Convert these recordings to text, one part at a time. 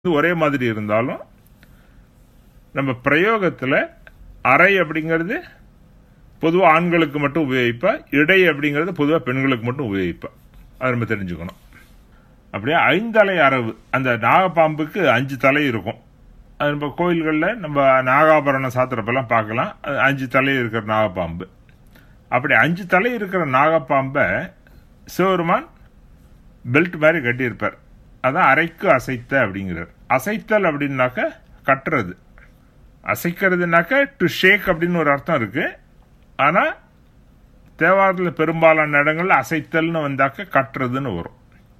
இது ஒரே மாதிரி இருந்தாலும் நம்ம பிரயோகத்தில் அறை அப்படிங்கிறது பொதுவாக ஆண்களுக்கு மட்டும் உபயோகிப்பா இடை அப்படிங்கிறது பொதுவாக பெண்களுக்கு மட்டும் உபயோகிப்பா அதை நம்ம தெரிஞ்சுக்கணும் அப்படியே ஐந்தலை அரவு அந்த நாகப்பாம்புக்கு அஞ்சு தலை இருக்கும் அது நம்ம கோயில்களில் நம்ம நாகாபரணம் சாத்திரப்பெல்லாம் பார்க்கலாம் அது அஞ்சு தலை இருக்கிற நாகப்பாம்பு அப்படி அஞ்சு தலை இருக்கிற நாகப்பாம்பை சிவருமான் பெல்ட் மாதிரி கட்டியிருப்பார் அதான் அரைக்கு அசைத்த அப்படிங்கிறார் அசைத்தல் அப்படின்னாக்க கட்டுறது அசைக்கிறதுனாக்க டு ஷேக் அப்படின்னு ஒரு அர்த்தம் இருக்கு ஆனால் தேவாரத்தில் பெரும்பாலான இடங்கள்ல அசைத்தல்னு வந்தாக்க கட்டுறதுன்னு வரும்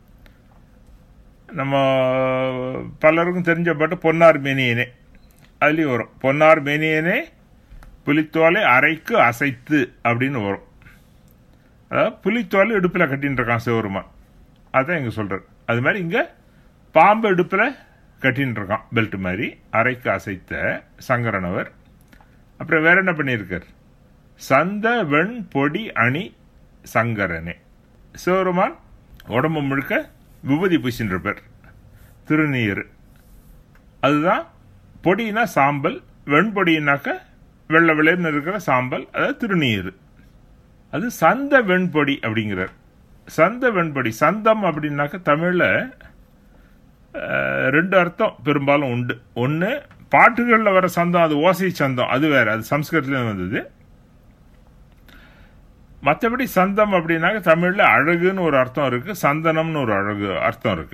நம்ம பலருக்கும் தெரிஞ்ச பாட்டு பொன்னார் மேனியனே அதுலேயும் வரும் பொன்னார் மேனியனே புலித்தோலை அரைக்கு அசைத்து அப்படின்னு வரும் அதாவது புலித்தோலை இடுப்பில் கட்டின்னு இருக்கான் சிவருமான் அதான் இங்கே சொல்கிறார் அது மாதிரி இங்கே பாம்பு இடுப்பில் கட்டின்னு இருக்கான் பெல்ட் மாதிரி அரைக்கு அசைத்த சங்கரனவர் அப்புறம் வேற என்ன பண்ணியிருக்கார் சந்த வெண் பொடி அணி சங்கரனே சிவருமான் உடம்பு முழுக்க விபூதி பூசின்னு இருப்பார் திருநீர் அதுதான் பொடினா சாம்பல் வெண்பொடினாக்க வெள்ளை வெள்ளைன்னு இருக்கிற சாம்பல் அதாவது திருநீர் அது சந்த வெண்பொடி அப்படிங்கிறார் சந்த வெண்பொடி சந்தம் அப்படின்னாக்க தமிழில் ரெண்டு அர்த்தம் பெரும்பாலும் உண்டு ஒன்று பாட்டுகளில் வர சந்தம் அது ஓசை சந்தம் அது வேற அது சம்ஸ்கிருதத்துல வந்தது மற்றபடி சந்தம் அப்படின்னாக்க தமிழில் அழகுன்னு ஒரு அர்த்தம் இருக்கு சந்தனம்னு ஒரு அழகு அர்த்தம் இருக்கு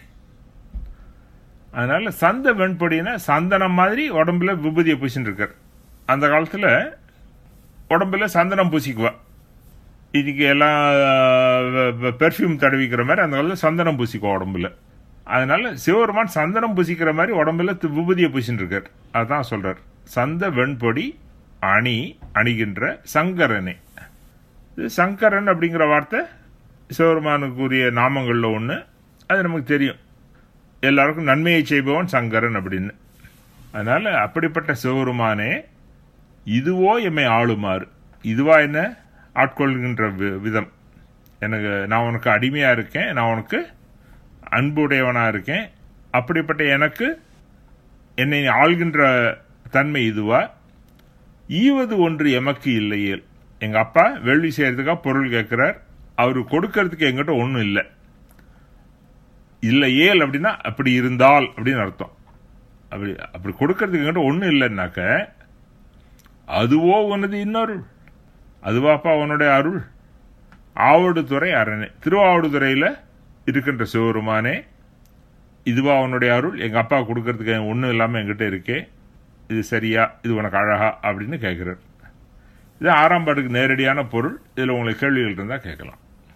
அதனால சந்த வெண்பொடினா சந்தனம் மாதிரி உடம்புல விபூதியை பூசின்னு இருக்கார் அந்த காலத்தில் உடம்புல சந்தனம் பூசிக்குவா இன்னைக்கு எல்லாம் பெர்ஃப்யூம் தடவிக்கிற மாதிரி அந்த காலத்தில் சந்தனம் பூசிக்குவா உடம்புல அதனால சிவபெருமான் சந்தனம் பூசிக்கிற மாதிரி உடம்புல விபூதியை பூசின்னு இருக்கார் அதான் சொல்றார் சந்த வெண்பொடி அணி அணிகின்ற சங்கரனே இது சங்கரன் அப்படிங்கிற வார்த்தை சிவபெருமானுக்குரிய நாமங்களில் ஒன்று அது நமக்கு தெரியும் எல்லாருக்கும் நன்மையை செய்பவன் சங்கரன் அப்படின்னு அதனால அப்படிப்பட்ட சிவபெருமானே இதுவோ எம்மை ஆளுமாறு இதுவா என்ன ஆட்கொள்கின்ற விதம் எனக்கு நான் உனக்கு அடிமையா இருக்கேன் நான் உனக்கு அன்புடையவனா இருக்கேன் அப்படிப்பட்ட எனக்கு என்னை ஆள்கின்ற தன்மை இதுவா ஈவது ஒன்று எமக்கு இல்லையேல் எங்க அப்பா வேள்வி செய்யறதுக்காக பொருள் கேட்கிறார் அவரு கொடுக்கறதுக்கு எங்கிட்ட ஒன்றும் இல்லை இல்லை ஏல் அப்படின்னா அப்படி இருந்தால் அப்படின்னு அர்த்தம் அப்படி அப்படி கொடுக்கறதுக்கு எங்கிட்ட ஒன்றும் இல்லைன்னாக்க அதுவோ உனது இன்னொருள் அதுவாப்பா உன்னுடைய அருள் ஆவடுதுறை அரணே திருவாவடுதுறையில் இருக்கின்ற சிவருமானே இதுவா உன்னுடைய அருள் எங்கள் அப்பா கொடுக்கறதுக்கு ஒன்றும் இல்லாமல் என்கிட்ட இருக்கே இது சரியா இது உனக்கு அழகா அப்படின்னு கேட்குறார் இது ஆறாம் பாட்டுக்கு நேரடியான பொருள் இதில் உங்களுக்கு கேள்விகள் இருந்தால் கேட்கலாம்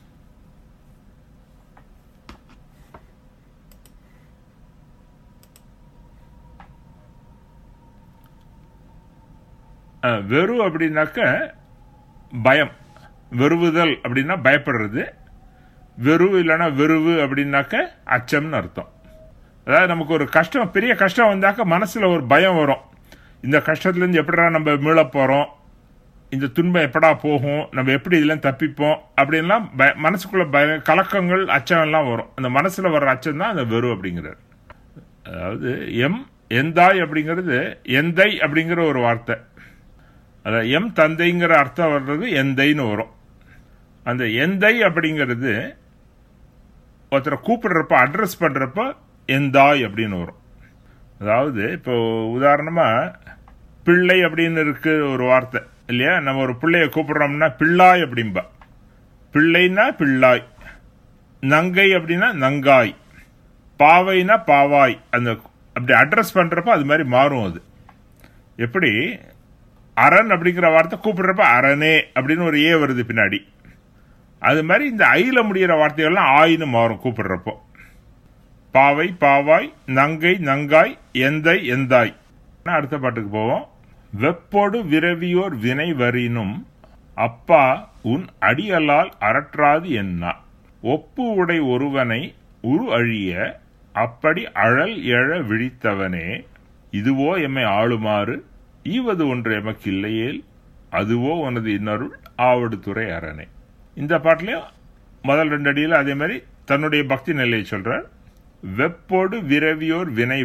வெறு அப்படின்னாக்க பயம் வெறுவுதல் அப்படின்னா பயப்படுறது வெறு இல்லைன்னா வெறுவு அப்படின்னாக்க அச்சம்னு அர்த்தம் அதாவது நமக்கு ஒரு கஷ்டம் பெரிய கஷ்டம் வந்தாக்க மனசுல ஒரு பயம் வரும் இந்த கஷ்டத்துலேருந்து எப்படா நம்ம மீள போகிறோம் இந்த துன்பம் எப்படா போகும் நம்ம எப்படி இதெல்லாம் தப்பிப்போம் அப்படின்லாம் பய மனசுக்குள்ள பய கலக்கங்கள் அச்சம் எல்லாம் வரும் அந்த மனசுல வர்ற அச்சம் தான் அந்த வெறு அப்படிங்கிறார் அதாவது எம் எந்தாய் அப்படிங்கிறது எந்தை அப்படிங்கிற ஒரு வார்த்தை அதாவது எம் தந்தைங்கிற அர்த்தம் வர்றது எந்தைன்னு வரும் அந்த எந்தை அப்படிங்கிறது ஒருத்தரை கூப்பிடுறப்ப அட்ரஸ் பண்றப்ப எந்தாய் அப்படின்னு வரும் அதாவது இப்போ உதாரணமா பிள்ளை அப்படின்னு இருக்கு ஒரு வார்த்தை இல்லையா நம்ம ஒரு பிள்ளைய கூப்பிடுறோம்னா பிள்ளாய் அப்படிம்பா பிள்ளைனா பிள்ளாய் நங்கை அப்படின்னா நங்காய் பாவைனா பாவாய் அந்த அப்படி அட்ரஸ் பண்றப்ப அது மாதிரி மாறும் அது எப்படி அரண் அப்படிங்கிற வார்த்தை கூப்பிடுறப்ப அரணே அப்படின்னு ஒரு ஏ வருது பின்னாடி அது மாதிரி இந்த ஐல முடிகிற வார்த்தைகள்லாம் ஆயின்னு மாறும் கூப்பிடுறப்போ பாவை பாவாய் நங்கை நங்காய் எந்தை எந்தாய் அடுத்த பாட்டுக்கு போவோம் வெப்போடு விரவியோர் வினை வரினும் அப்பா உன் அடியலால் அரற்றாது என்ன ஒப்பு உடை ஒருவனை உரு அழிய அப்படி அழல் எழ விழித்தவனே இதுவோ எம்மை ஆளுமாறு ஈவது ஒன்று எமக்கு இல்லையேல் அதுவோ உனது இன்னொருள் ஆவடு துறை அரணே இந்த பாட்டிலையும் முதல் ரெண்டு அடியில் அதே மாதிரி தன்னுடைய பக்தி நிலையை சொல்றார் வெப்போடு விரவியோர் வினை